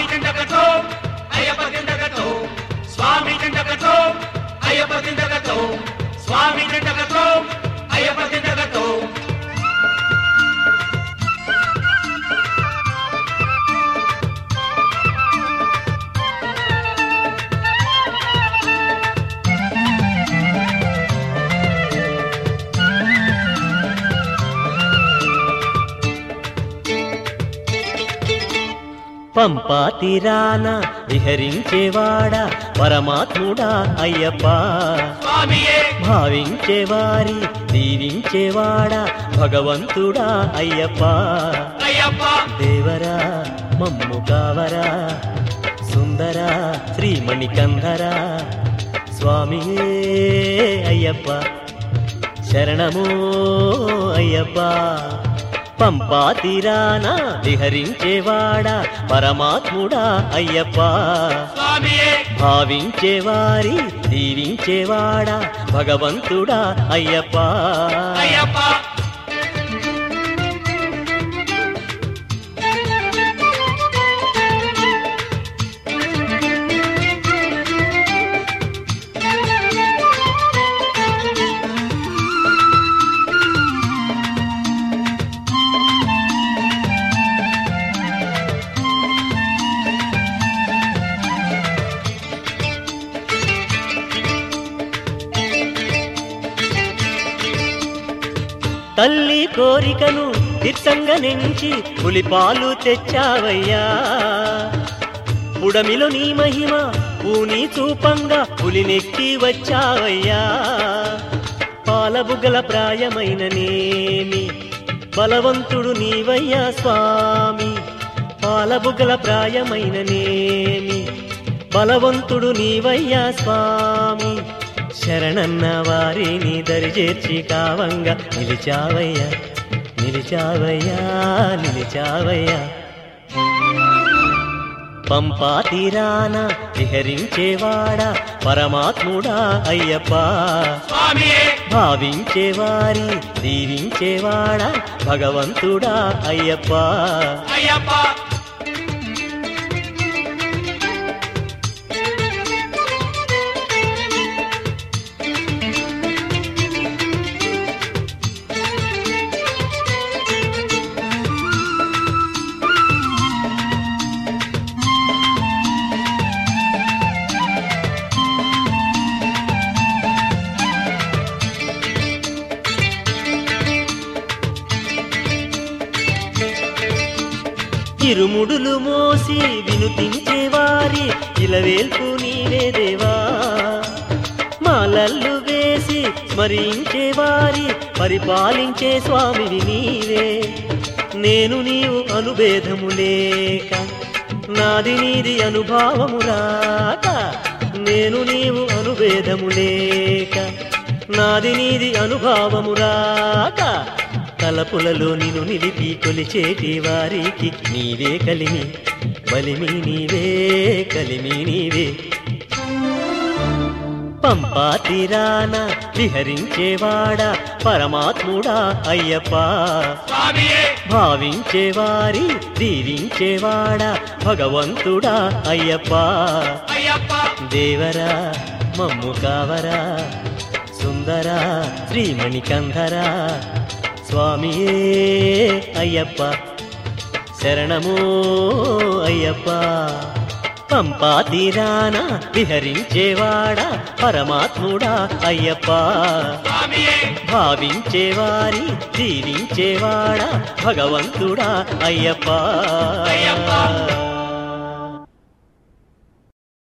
తిండకతో అయ్యప్ప తిండకతో స్వామి తిండకతో అయ్యప్ప తిండకతో స్వామి తిండకతో అయ్యప్ప తిండకతో పంపా తీరాన విహరించేవాడా పరమాత్ముడా అయ్యప్ప స్వామియే భావించేవారి దీవించేవాడా భగవంతుడా అయ్యప్ప అయ్యప్ప దేవరా మమ్ము కావరా సుందర శ్రీమణికంధరా స్వామియే అయ్యప్ప శరణమో అయ్యప్ప పంపా తీరాన విహరించేవాడా పరమాత్ముడా అయ్యప్ప స్వామియే భావించేవారి దీవించేవాడా భగవంతుడా అయ్యప్ప అయ్యప్ప తల్లి కోరికను తీర్థంగా నెంచి పులిపాలు తెచ్చావయ్యా పుడమిలో నీ మహిమ పూని చూపంగా పులినెక్కి వచ్చావయ్యా పాలబుగ్గల ప్రాయమైన నేమి బలవంతుడు నీవయ్యా స్వామి పాలబుగ్గల ప్రాయమైన నేమి బలవంతుడు నీవయ్యా స్వామి శరణన్న వారిని దరిచేర్చి కావంగా నిలిచావయ్యా నిలిచావయ్యా నిలిచావయ్యా పంపా తీరాన విహరించేవాడా పరమాత్ముడా అయ్యప్ప స్వామియే భావించేవారి దీవించేవాడా భగవంతుడా అయ్యప్ప అయ్యప్ప ఇరుముడులు మోసి వినుతించేవారి ఇలవేల్పు నీవే దేవా మాలల్లు వేసి స్మరించేవారి పరిపాలించే స్వామివి నీవే నేను నీవు అనుభేదము లేక నాది నీది అనుభావము రాక నేను నీవు అనుభేదము లేక నాది నీది అనుభావము రాక తలపులలో నిన్ను నిలిపి కొలిచేటి వారికి నీవే కలిమి బలిమి నీవే కలిమి నీవే పంపా తీరాన విహరించేవాడా పరమాత్ముడా అయ్యప్ప స్వామియే భావించేవారి దీవించేవాడా భగవంతుడా అయ్యప్ప అయ్యప్ప దేవరా మమ్ము కావరా సుందర శ్రీమణికంధరా స్వామియే అయ్యప్ప శరణమో అయ్యప్ప పంపా తీరాన విహరించేవాడా పరమాత్ముడా అయ్యప్ప స్వామియే భావించేవారి దీవించేవాడా భగవంతుడా అయ్యప్ప అయ్యప్ప.